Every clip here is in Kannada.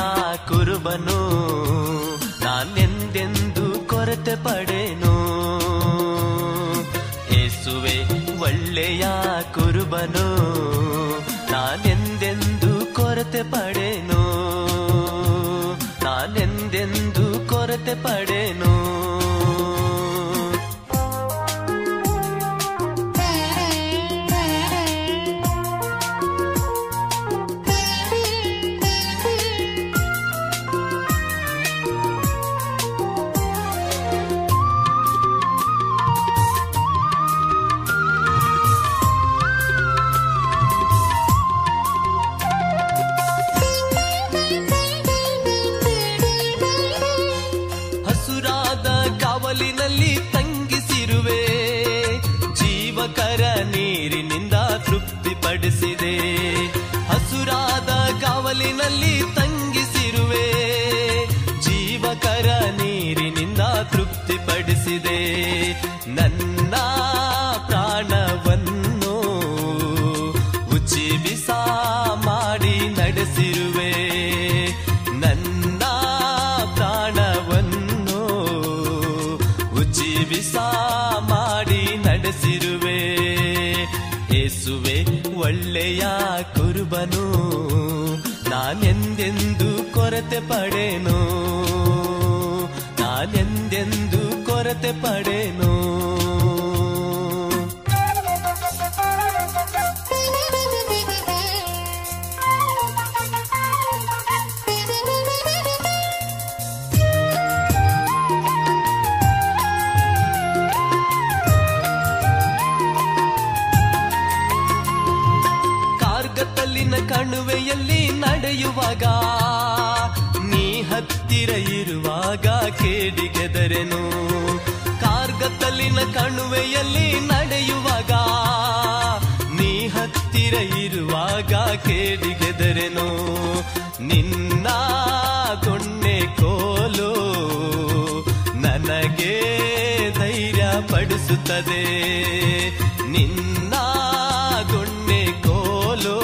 ಕುರುಬನು ನಾನೆಂದೆಂದು ಕೊರತೆ ಪಡೆನು ಏಸುವೆ ಒಳ್ಳೆಯ ಕುರುಬನು ನಾನೆಂದೆಂದು ಕೊರತೆ ಪಡೆನು ನಾನೆಂದೆಂದು ಕೊರತೆ ಪಡೆನು ಹಸುರಾದ ಕಾವಲಿನಲ್ಲಿ ತಂಗಿಸಿರುವೆ ಜೀವಕರ ನೀರಿನಿಂದ ತೃಪ್ತಿಪಡಿಸಿದೆ ಹಸುರಾದ ಕಾವಲಿನಲ್ಲಿ ತಂಗಿಸಿರುವೆ ಜೀವಕರ ನೀರಿನಿಂದ ತೃಪ್ತಿಪಡಿಸಿದೆ ನನ್ನ ಪ್ರಾಣವನ್ನು ಉಚಿಬಿಸ ಮಾಡಿ ನಡೆಸಿರುವೆ ನನ್ನ ಪ್ರಾಣವನ್ನು ಉಚಿಬಿಸ ಮಾಡಿ ನಡೆಸಿರುವೆ ಏಸುವೆ ಒಳ್ಳೆಯ ಕುರುಬನು ನಾನೆಂದೆಂದು ಕೊರತೆ ಪಡೆನು ನಾನೆಂದೆಂದು ಕೊರತೆ ಪಡೆನು ಕಾರ್ಗತ್ತಲಿನ ಕಣುವೆಯಲ್ಲಿ ನಡೆಯುವಾಗ ನೀ ಹತ್ತಿರ ಇರುವಾಗ ಕೇಡಿಗೆದರೆನು ಕಾರ್ಗತ್ತಲಿನ ಕಣುವೆಯಲ್ಲಿ ನಡೆಯುವಾಗ ನೀ ಹತ್ತಿರ ಇರುವಾಗ ಕೇಡಿಗೆದರೆನು ನಿನ್ನ ಗೊಣ್ಣೆ ಕೋಲು ನನಗೆ ಧೈರ್ಯ ಪಡಿಸುತ್ತದೆ ನಿನ್ನ ಗೊಣ್ಣೆ ಕೋಲು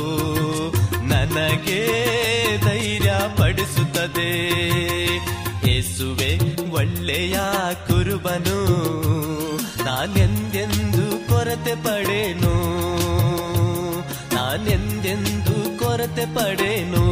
ನನಗೆ ಧೈರ್ಯ ಪಡಿಸುತ್ತದೆ ಏಸುವೆ ಒಳ್ಳೆಯ ಕುರುಬನು ನಾನೆಂದೆಂದು ಕೊರತೆ ಪಡೆನು ನಾನೆಂದೆಂದು ಕೊರತೆ ಪಡೆನು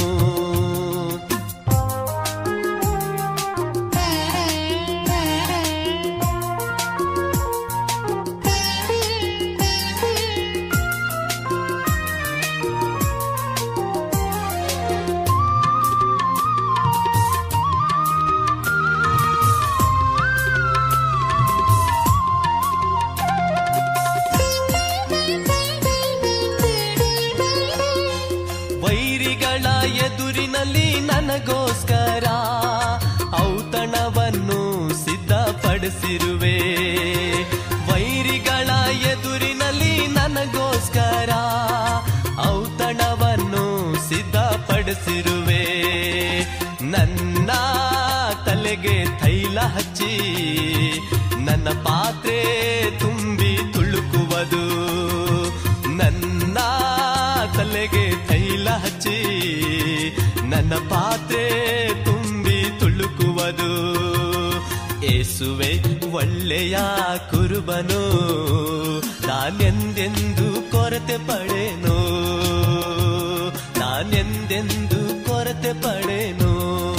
ವೈರಿಗಳ ಎದುರಿನಲ್ಲಿ ನನಗೋಸ್ಕರ ಔತಣವನ್ನು ಸಿದ್ಧಪಡಿಸಿರುವೆ ವೈರಿಗಳ ಎದುರಿನಲ್ಲಿ ನನಗೋಸ್ಕರ ಔತಣವನ್ನು ಸಿದ್ಧಪಡಿಸಿರುವೆ ನನ್ನ ತಲೆಗೆ ತೈಲ ಹಚ್ಚಿ ನನ್ನ ಪಾತ್ರೆ ತುಂಬಿ ತುಳುಕುವುದು ನನ್ನ ತಲೆಗೆ ತೈಲ ಹಚ್ಚಿ ನನ್ನ ಪಾತ್ರೆ ತುಂಬಿ ತುಳುಕುವುದು ಏಸುವೆ ಒಳ್ಳೆಯ ಕುರುಬನು ನಾನೆಂದೆಂದು ಕೊರತೆ ಪಡೆನು ನಾನೆಂದೆಂದು ಕೊರತೆ ಪಡೆನು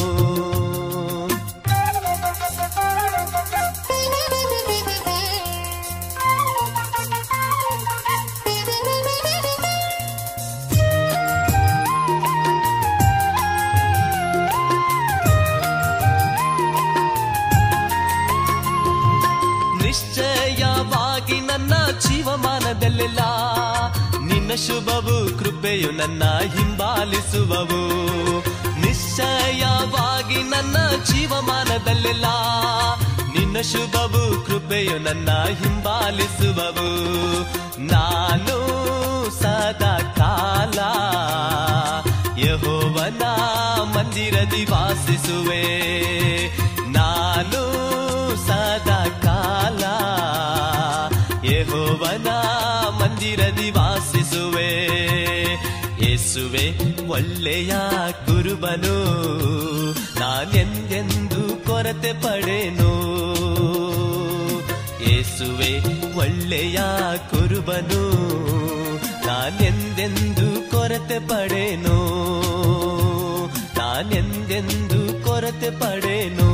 ನಿಶ್ಚಯವಾಗಿ ನನ್ನ ಜೀವಮಾನದಲ್ಲೆಲ್ಲ ನಿನ್ನ ಶುಭವು ಕೃಪೆಯು ನನ್ನ ಹಿಂಬಾಲಿಸುವವು ನಿಶ್ಚಯವಾಗಿ ನನ್ನ ಜೀವಮಾನದಲ್ಲೆಲ್ಲ ನಿನ್ನ ಶುಭವು ಕೃಪೆಯು ನನ್ನ ಹಿಂಬಾಲಿಸುವವು ನಾನು ಸದಾ ಕಾಲ ಯಹೋವನ ಮಂದಿರದಿ ವಾಸಿಸುವೆ ನಾನು ಸದಾ ಕಾಲ ಯಹೋವನ ಮಂದಿರದಿ ವಾಸಿಸುವೆ ಯೇಸುವೆ ಒಳ್ಳೆಯ ಕುರುಬನು ನಾನೆಂದೆಂದು ಕೊರತೆ ಪಡೆನು ಯೇಸುವೆ ಒಳ್ಳೆಯ ಕುರುಬನು ನಾನೆಂದೆಂದು ಕೊರತೆ ಪಡೆನು ನಾನೆಂದೆಂದು ಕೊರತೆ ಪಡೆನು